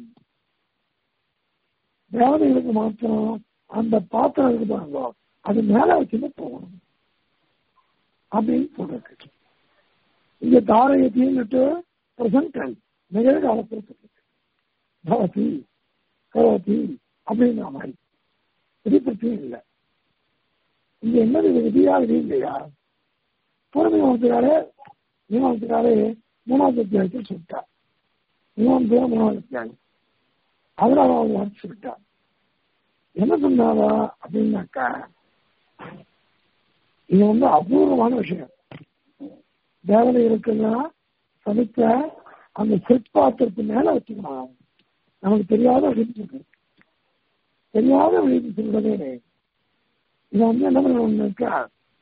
தேவதைகளுக்கு மாத்திரம் அந்த பாத்திரம் இருக்கு பாருங்க அது மேல வச்சுட்டு போகணும் அப்படின்னு சொல்றது இங்க தாரகத்தின்னுட்டு பிரசன்ட் நிகழ்காலத்தில் சொல்றது பவதி கரோதி அப்படிங்கிற மாதிரி இது பிரச்சனையும் இல்லை இங்க என்னது விதியா விதி இல்லையா பூர்வீகத்துக்காரே மீனவத்துக்காரே மூணாவது அத்தியாயத்தில் சொல்லிட்டார் மூணாம் பேர் மூணாவது அத்தியாயம் அதுல அவன் வாட்சி விட்டா என்ன சொன்னாவா அப்படின்னாக்கா இது வந்து அபூர்வமான விஷயம் தேவதை இருக்குன்னா சமைத்த அந்த சிற்பாத்திரத்து மேல வச்சுக்கணும் நமக்கு தெரியாத அப்படின்னு சொல்றது தெரியாத அப்படின்னு சொல்றதே இதை வந்து என்ன பண்ணணும்னாக்கா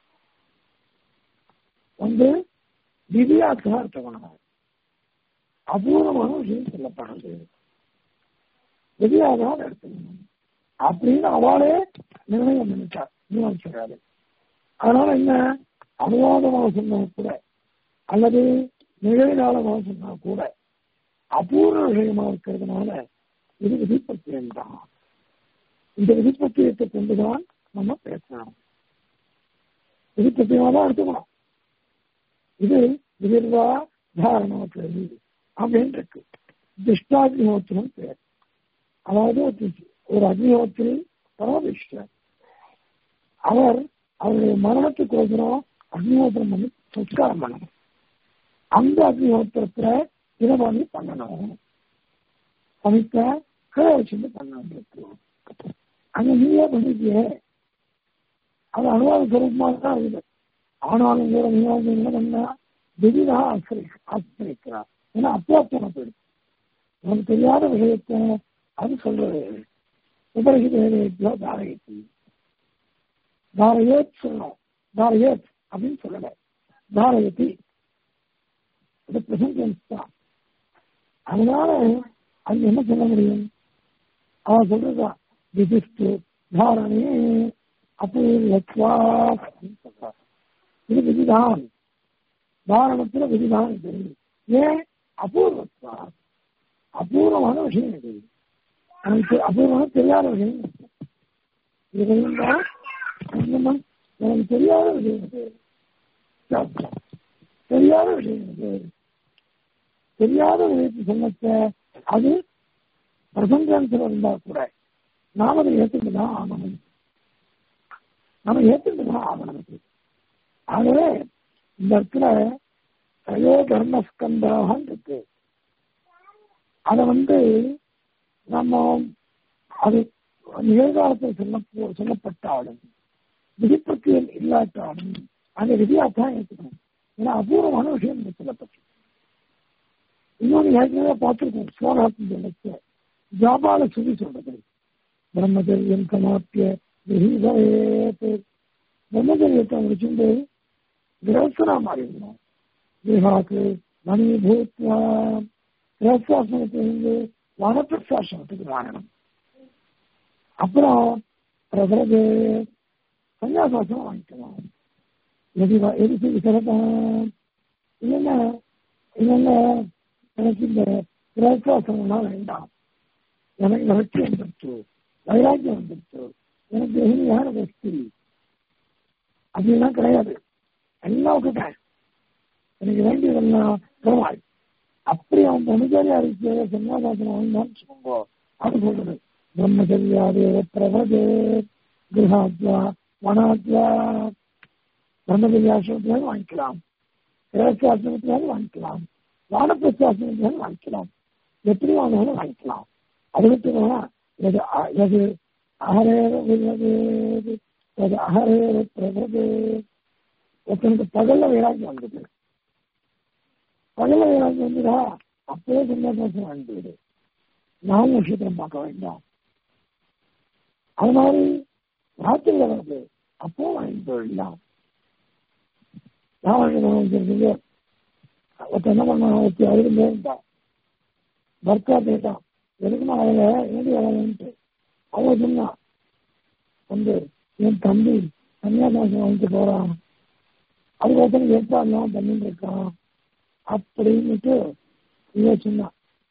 வந்து திவ்யாசமா எடுத்துக்கணும் அபூர்வமான விஷயம் சொல்லப்படுறது திவ்யாதான் எடுத்துக்கணும் அப்படின்னு அவளே நிர்ணயம் பண்ணிட்டார் நிர்ணயிச்சிருக்காரு அதனால என்ன அனுவாதமாக சொன்னா கூட அல்லது நிகழ்காலமாக சொன்னா கூட அபூர்வ விஷயமா இருக்கிறதுனால இது விதிப்பத்தியம் தான் இந்த விதிப்பத்தியத்தை கொண்டுதான் நம்ம பேசணும் விதிப்பத்தியமா தான் எடுத்துக்கணும் இது விதிர்வா தாரணமற்றது அப்படின்னு இருக்கு திஷ்டாக்னிஹோத்திரம் பேர் அதாவது ஒரு அக்னிஹோத்திரி பரமதிஷ்டர் அவர் அவருடைய மரணத்துக்கோசரம் அக்னிஹோத்திரம் பண்ணி சம்ஸ்காரம் பண்ணணும் அந்த அக்னிஹோத்திரத்துல இதை பண்ணி பண்ணணும் சமைக்க கீழே வச்சுட்டு பண்ணணும் அங்க நீயே பண்ணிக்கிய அது அனுவாத சுரூபமாக தான் இருக்குது ஆனாலும் கூட நீ வந்து என்ன பண்ணா திடீரா ஆசிரி ஆசிரிக்கிறார் ஏன்னா அப்பியாத்தனை போயிடுச்சு உனக்கு தெரியாத விஷயத்தை அது சொல்றது உபரிகி தேவையோ தாரகத்தி தாரயேத் சொல்லணும் தாரயேத் அப்படின்னு சொல்லல தாரயத்தி இது பிரசன்டென்ஸ் தான் அதனால அங்க என்ன சொல்ல முடியும் அவன் சொல்றதா விதிஷ்டு தாரணே அப்பூர்வத்வா அப்படின்னு சொல்றார் இது விதிதான் தாரணத்துல விதிதான் இது ஏன் அபூர்வத்வா அபூர்வமான விஷயம் இது எனக்கு அபூர்வமான தெரியாத விஷயம் இதையும் தான் என்னமா எனக்கு தெரியாத விஷயம் இது தெரியாத விஷயம் இது தெரியாத விஷயத்தை சொன்னத அது பிரசங்கான்சர் இருந்தா கூட நாம் அதை ஏற்றுட்டு தான் ஆகணும் நம்ம ஏற்றுட்டு தான் ஆகணும் ஆகவே இந்த இடத்துல தயோ தர்மஸ்கந்தாக இருக்கு அதை வந்து நம்ம அது நிகழ்காலத்தில் சொல்ல சொல்லப்பட்டாலும் விதிப்பத்தியல் இல்லாட்டாலும் அந்த விதியாத்தான் ஏற்றுக்கணும் ஏன்னா அபூர்வமான விஷயம் இந்த சொல்லப்பட்டு இன்னொன்று ஏற்கனவே பார்த்துருக்கோம் சோனாத்ம ஜனத்தை ஜாபால சொல்லி சொல்றது பிரம்மச்சரியம் சமாப்பிய விஹீதேத் பிரம்மச்சரியத்தை முடிச்சுட்டு கிரகஸ்தனா மாறிடணும் விஹாக்கு மணி பூத்வா கிரகஸ்தாசனத்திலிருந்து வனப்பிரசாசனத்துக்கு மாறணும் அப்புறம் பிரபலது சன்னியாசாசனம் வாங்கிக்கலாம் எது எது செய்ய சிறப்பாக இல்லைன்னா இல்லைன்னா எனக்கு இந்த கிரகஸ்தாசனம்லாம் வேண்டாம் எனக்கு விரட்சி வந்துருச்சு வைராக்கியம் வந்துருச்சு எனக்கு எளிமையான வஸ்தி அப்படிலாம் கிடையாது எல்லாம் விட்டுட்டேன் எனக்கு வேண்டியதெல்லாம் பெருமாள் அப்படி அவன் பிரம்மச்சாரியா இருக்கு சன்னியாசாசனம் வாங்கினான்னு வச்சுக்கோங்க அது சொல்றது பிரம்மச்சரியாதேவ பிரபதே கிரகாத்வா வனாத்வா பிரம்மச்சரியாசிரமத்திலாவது வாங்கிக்கலாம் கிரகசாசனத்திலாவது வாங்கிக்கலாம் வானப்பிரசாசனத்திலாவது வாங்கிக்கலாம் எப்படி வாங்கினாலும் வாங்கிக்கலாம் அது மட்டும் எது எது அகரேர உள்ளது எது அகரேர பிரபது ஒருத்தனுக்கு பகல்ல வைராக்கியம் வந்தது பகல்ல வைராக்கியம் வந்துதா அப்பவே சந்தியாசாசனம் வாங்கிடுது நாலு நட்சத்திரம் பார்க்க வேண்டாம் அது மாதிரி ராத்திரில வருது அப்போ வாங்கி போயிடலாம் ராமகிருஷ்ணன் ஒருத்தர் என்ன பண்ணான் ஒருத்தி அழுதுமே இருந்தான் பர்க்கா கேட்டான் எதுக்குமா அவளை ஏடி வரலன்ட்டு அவ சொன்னான் வந்து என் தம்பி சன்னியாசாசம் வாங்கிட்டு போறான் அதுக்கப்புறம் ஏற்பாடுலாம் பண்ணிட்டு இருக்கான் அப்படின்னுட்டு இவ சொன்னான்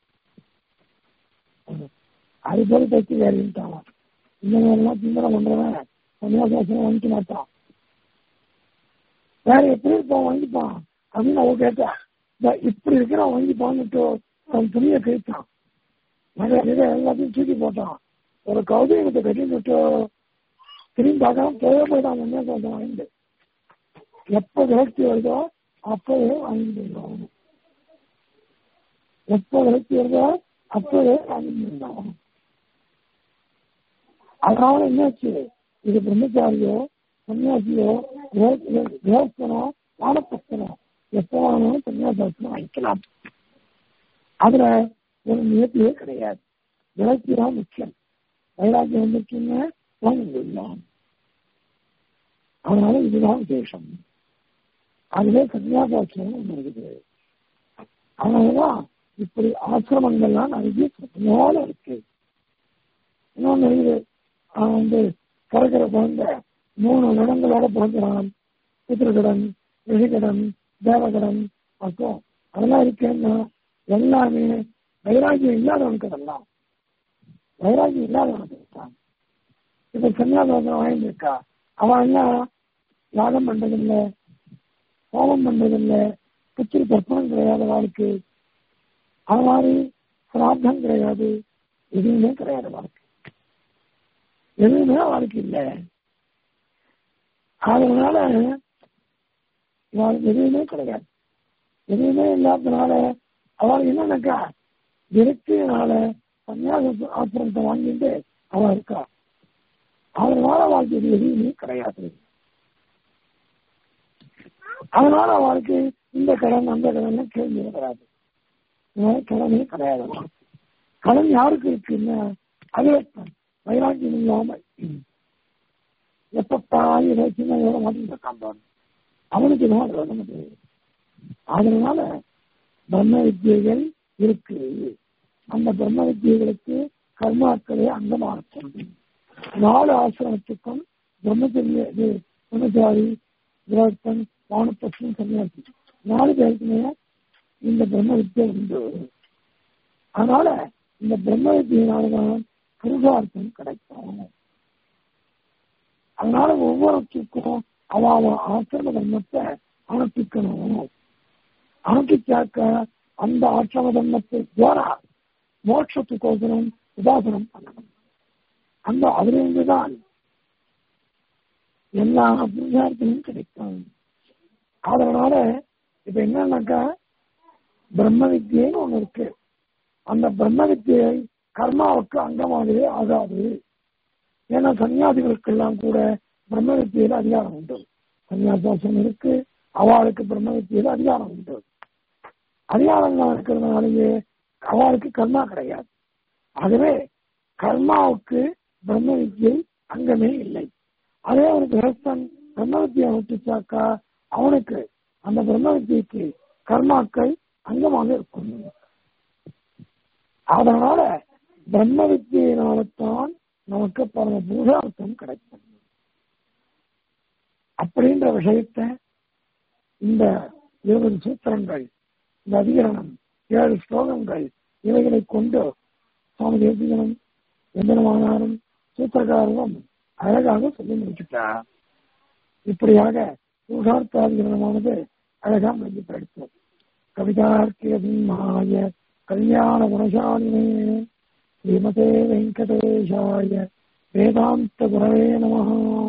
அது போல தைச்சு வேலைன்ட்டான் இந்த மாதிரிலாம் சிந்தனை பண்றவன் சன்னியாசாசனம் வாங்கிக்க மாட்டான் வேற எப்படி இருப்பான் வாங்கிப்பான் அப்படின்னு அவ கேட்டா இப்படி இருக்கிறான் வாங்கிப்பான்னுட்டு அவன் துணியை கேட்டான் நிறைய இதை எல்லாத்தையும் தூக்கி போட்டான் ஒரு கௌதீகத்தை கட்டிட்டு திரும்பி பார்க்காம போயே போயிட்டான் சன்னியாசாசனம் வாங்கிட்டு எப்ப விரக்தி வருதோ அப்பவே வாங்கிட்டு போயிடுவான் எப்ப விரக்தி வருதோ அப்பவே வாங்கிட்டு போயிடுவான் அதனால என்னாச்சு இது பிரம்மச்சாரியோ சன்னியாசியோ கிரகஸ்தனோ வானப்பஸ்தனோ எப்போ வேணாலும் சன்னியாசாசனம் வாங்கிக்கலாம் அதுல ஒரு நியத்தியே கிடையாது விளக்கு தான் முக்கியம் வைராக்கியம் வந்துருச்சுன்னா வாங்கிடலாம் அதனால இதுதான் விசேஷம் அதுவே சன்னியாசாசிரமம் ஒன்று இருக்குது அதனாலதான் இப்படி ஆசிரமங்கள்லாம் நிறைய சத்தமோல இருக்கு இன்னொன்னு இருக்குது அவன் வந்து பிறக்கிற குழந்தை மூணு இடங்களோட பிறக்கிறான் பித்திருக்கடன் ரிஷிகடன் தேவகடன் அப்புறம் அதெல்லாம் இருக்கேன்னா எல்லாமே வைராகியம் இல்லாதவனுக்கு அதெல்லாம் வைராகியம் இல்லாதவனுக்கு இருக்கான் இப்ப சன்னியாசாசனம் வாங்கியிருக்கா அவன் என்ன யாகம் பண்றதில்லை ஹோமம் பண்றதில்லை புத்திரி தர்ப்பணம் கிடையாது வாழ்க்கை அது மாதிரி சிராத்தம் கிடையாது எதுவுமே கிடையாது வாழ்க்கை எதுவுமே அவளுக்கு இல்லை அதனால இவளுக்கு எதுவுமே கிடையாது எதுவுமே இல்லாதனால அவள் என்னன்னாக்கா விரக்தியினால சன்னியாச ஆசிரமத்தை வாங்கிட்டு அவள் இருக்கா அதனால அவளுக்கு இது எதுவுமே கிடையாது அதனால அவளுக்கு இந்த கடன் அந்த கடன் கேள்வி வராது கடனே கிடையாது கடன் யாருக்கு இருக்குன்னா அவிரக்தன் வைராக்கியம் இல்லாமல் எப்ப தாய் சின்ன மாட்டிட்டு இருக்கான் பாரு அவனுக்கு தான் அது வருது அதனால பிரம்ம வித்தியைகள் இருக்கு அந்த பிரம்ம வித்தியைகளுக்கு கர்மாக்களே அங்கமாக சொல்றேன் நாலு ஆசிரமத்துக்கும் பிரம்மச்சரிய இது பிரம்மச்சாரி கிரகத்தன் வானப்பட்சம் சன்னியாசி நாலு பேருக்குமே இந்த பிரம்ம வித்தியை உண்டு அதனால இந்த பிரம்ம வித்தியினால்தான் புருஷார்த்தம் கிடைக்கும் அதனால ஒவ்வொருத்தருக்கும் அவ அவ ஆசிரம தர்மத்தை அனுப்பிக்கணும் அனுப்பிச்சாக்க அந்த ஆசிரம தர்மத்தை துவாரா மோட்சத்துக்கோசரம் உபாசனம் பண்ணணும் அந்த அதிலிருந்துதான் எல்லா புருஷார்த்தமும் கிடைக்கும் அதனால இப்ப என்னன்னாக்கா பிரம்ம வித்தியன்னு ஒண்ணு இருக்கு அந்த பிரம்ம வித்தியை கர்மாவுக்கு அங்கமாகவே ஆகாது ஏன்னா சன்னியாசிகளுக்கெல்லாம் கூட பிரம்ம வித்தியில அதிகாரம் உண்டு சன்னியாசாசனம் இருக்கு அவளுக்கு பிரம்ம வித்தியில அதிகாரம் உண்டு அதிகாரங்கள் இருக்கிறதுனாலேயே அவளுக்கு கர்மா கிடையாது ஆகவே கர்மாவுக்கு பிரம்ம வித்தியை அங்கமே இல்லை அதே ஒரு கிரஸ்தன் பிரம்ம வித்தியை விட்டுச்சாக்கா அவனுக்கு அந்த பிரம்ம வித்தியைக்கு கர்மாக்கள் அங்கமாக இருக்கும் அதனால பிரம்ம வித்தியினால்தான் நமக்கு பரம புருஷார்த்தம் கிடைக்கும் அப்படின்ற விஷயத்த இந்த இருபது சூத்திரங்கள் இந்த அதிகரணம் ஏழு ஸ்லோகங்கள் இவைகளை கொண்டு சுவாமி தேசிகனும் எந்திரமானாரும் சூத்திரக்காரரும் அழகாக சொல்லி முடிச்சுட்டார் இப்படியாக புருஷார்த்தாதிகரணமானது அழகா முடிஞ்சு படித்தோம் கவிதார்க்கியமாய கல்யாண குணசாலினே ஸ்ரீமதே வெங்கடேஷாய வேதாந்த குரவே நமஹா